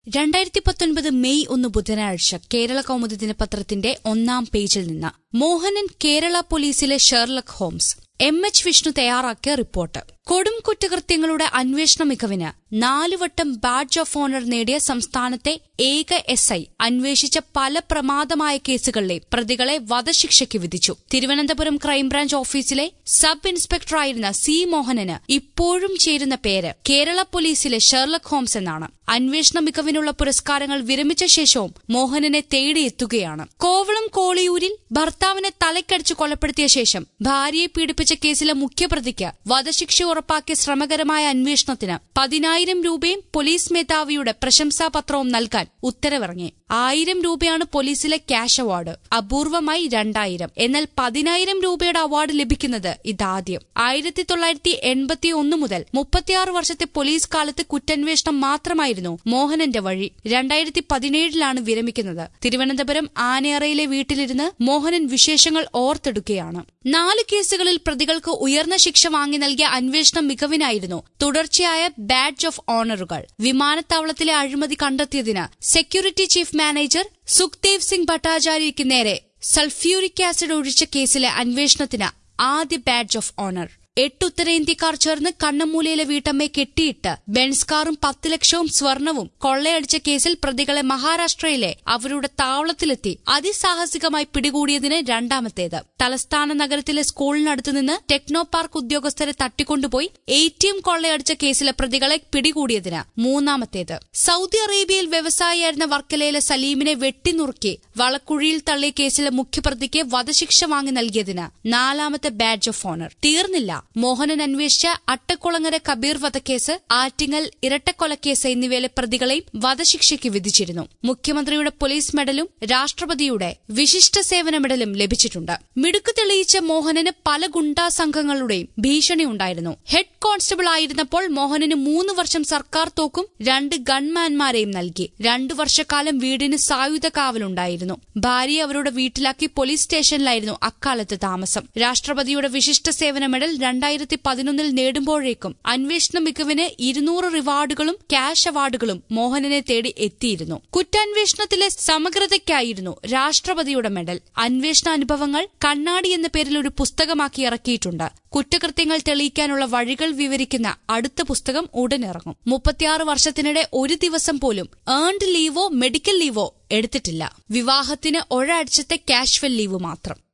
രണ്ടായിരത്തി പത്തൊൻപത് മെയ് ഒന്ന് ബുധനാഴ്ച കേരള കൗമുദി ദിനപത്രത്തിന്റെ ഒന്നാം പേജിൽ നിന്ന് മോഹനൻ കേരള പോലീസിലെ Sherlock Holmes M H Vishnu തയ്യാറാക്കിയ റിപ്പോർട്ട് കൊടും കുറ്റകൃത്യങ്ങളുടെ അന്വേഷണ മികവിന് നാലുവട്ടം ബാഡ്ജ് ഓഫ് ഓണർ നേടിയ സംസ്ഥാനത്തെ ഏക എസ് ഐ അന്വേഷിച്ച പല പ്രമാദമായ കേസുകളിലെ പ്രതികളെ വധശിക്ഷയ്ക്ക് വിധിച്ചു തിരുവനന്തപുരം ക്രൈംബ്രാഞ്ച് ഓഫീസിലെ സബ് ഇൻസ്പെക്ടറായിരുന്ന സി മോഹനന് ഇപ്പോഴും ചേരുന്ന പേര് കേരള പോലീസിലെ ഷെർലക് ഹോംസ് എന്നാണ് അന്വേഷണ മികവിനുള്ള പുരസ്കാരങ്ങൾ വിരമിച്ച ശേഷവും മോഹനനെ തേടിയെത്തുകയാണ് കോവളം കോളിയൂരിൽ ഭർത്താവിനെ തലക്കടിച്ച് കൊലപ്പെടുത്തിയ ശേഷം ഭാര്യയെ പീഡിപ്പിച്ച കേസിലെ മുഖ്യപ്രതിക്ക് വധശിക്ഷ ഉറപ്പാക്കിയ ശ്രമകരമായ അന്വേഷണത്തിന് പതിനായിരം രൂപയും പോലീസ് മേധാവിയുടെ പ്രശംസാപത്രവും നൽകാൻ ഉത്തരവിറങ്ങി ആയിരം രൂപയാണ് പോലീസിലെ ക്യാഷ് അവാർഡ് അപൂർവമായി രണ്ടായിരം എന്നാൽ പതിനായിരം രൂപയുടെ അവാർഡ് ലഭിക്കുന്നത് ഇതാദ്യം ആയിരത്തി തൊള്ളായിരത്തി എൺപത്തി ഒന്ന് മുതൽ മുപ്പത്തിയാറ് വർഷത്തെ പോലീസ് കാലത്ത് കുറ്റാന്വേഷണം മാത്രമായിരുന്നു മോഹനന്റെ വഴി രണ്ടായിരത്തി പതിനേഴിലാണ് വിരമിക്കുന്നത് തിരുവനന്തപുരം ആനയറയിലെ വീട്ടിലിരുന്ന് മോഹനൻ വിശേഷങ്ങൾ ഓർത്തെടുക്കുകയാണ് നാല് കേസുകളിൽ പ്രതികൾക്ക് ഉയർന്ന ശിക്ഷ വാങ്ങി നൽകിയ അന്വേഷണം മികവിനായിരുന്നു തുടർച്ചയായ ബാഡ്ജ് ഓഫ് ഓണറുകൾ വിമാനത്താവളത്തിലെ അഴിമതി കണ്ടെത്തിയതിന് security chief manager Sukhdev Singh ഭട്ടാചാര്യയ്ക്ക് നേരെ സൾഫ്യൂരിക് ആസിഡ് ഒഴിച്ച കേസിലെ അന്വേഷണത്തിന് ആദ്യ ബാഡ്ജ് ഓഫ് ഓണർ എട്ട് ഉത്തരേന്ത്യക്കാർ ചേർന്ന് കണ്ണമൂലയിലെ വീട്ടമ്മയെ കെട്ടിയിട്ട് ബെൻസ് കാറും പത്ത് ലക്ഷവും സ്വർണവും കൊള്ളയടിച്ച കേസിൽ പ്രതികളെ മഹാരാഷ്ട്രയിലെ അവരുടെ താവളത്തിലെത്തി അതിസാഹസികമായി പിടികൂടിയതിന് രണ്ടാമത്തേത് തലസ്ഥാന നഗരത്തിലെ സ്കൂളിനടുത്ത് നിന്ന് ടെക്നോ പാർക്ക് ഉദ്യോഗസ്ഥരെ തട്ടിക്കൊണ്ടുപോയി എ ടി എം കൊള്ളയടിച്ച കേസിലെ പ്രതികളെ പിടികൂടിയതിന് മൂന്നാമത്തേത് സൗദി അറേബ്യയിൽ വ്യവസായിയായിരുന്ന വർക്കലയിലെ സലീമിനെ വെട്ടിനുറുക്കി വളക്കുഴിയിൽ തള്ളിയ കേസിലെ മുഖ്യപ്രതിക്ക് വധശിക്ഷ വാങ്ങി നൽകിയതിന് നാലാമത്തെ ബാഡ്ജ് ഓഫ് ഓണർ തീർന്നില്ല മോഹനൻ അന്വേഷിച്ച അട്ടക്കുളങ്ങര കബീർ വധക്കേസ് ആറ്റിങ്ങൽ ഇരട്ടക്കൊലക്കേസ് എന്നിവയിലെ പ്രതികളെയും വധശിക്ഷയ്ക്ക് വിധിച്ചിരുന്നു മുഖ്യമന്ത്രിയുടെ പോലീസ് മെഡലും രാഷ്ട്രപതിയുടെ വിശിഷ്ട സേവന മെഡലും ലഭിച്ചിട്ടുണ്ട് മിടുക്ക് തെളിയിച്ച മോഹനന് പല ഗുണ്ടാ സംഘങ്ങളുടെയും ഭീഷണി ഉണ്ടായിരുന്നു ഹെഡ് കോൺസ്റ്റബിൾ ആയിരുന്നപ്പോൾ മോഹനന് മൂന്ന് വർഷം സർക്കാർ തോക്കും രണ്ട് ഗൺമാൻമാരെയും നൽകി രണ്ടു വർഷക്കാലം വീടിന് സായുധ കാവലുണ്ടായിരുന്നു ഭാര്യയെ അവരുടെ വീട്ടിലാക്കി പോലീസ് സ്റ്റേഷനിലായിരുന്നു അക്കാലത്ത് താമസം രാഷ്ട്രപതിയുടെ വിശിഷ്ട സേവന മെഡൽ രണ്ടായിരത്തി പതിനൊന്നിൽ നേടുമ്പോഴേക്കും അന്വേഷണ മികവിന് ഇരുന്നൂറ് റിവാർഡുകളും ക്യാഷ് അവാർഡുകളും മോഹനനെ തേടി എത്തിയിരുന്നു കുറ്റാന്വേഷണത്തിലെ സമഗ്രതയ്ക്കായിരുന്നു രാഷ്ട്രപതിയുടെ മെഡൽ അന്വേഷണ അനുഭവങ്ങൾ കണ്ണാടി എന്ന പേരിൽ ഒരു പുസ്തകമാക്കി ഇറക്കിയിട്ടുണ്ട് കുറ്റകൃത്യങ്ങൾ തെളിയിക്കാനുള്ള വഴികൾ വിവരിക്കുന്ന അടുത്ത പുസ്തകം ഉടനിറങ്ങും മുപ്പത്തിയാറ് വർഷത്തിനിടെ ഒരു ദിവസം പോലും ഏൺഡ് ലീവോ മെഡിക്കൽ ലീവോ എടുത്തിട്ടില്ല വിവാഹത്തിന് ഒരാഴ്ചത്തെ കാഷ്വൽ ലീവ് മാത്രം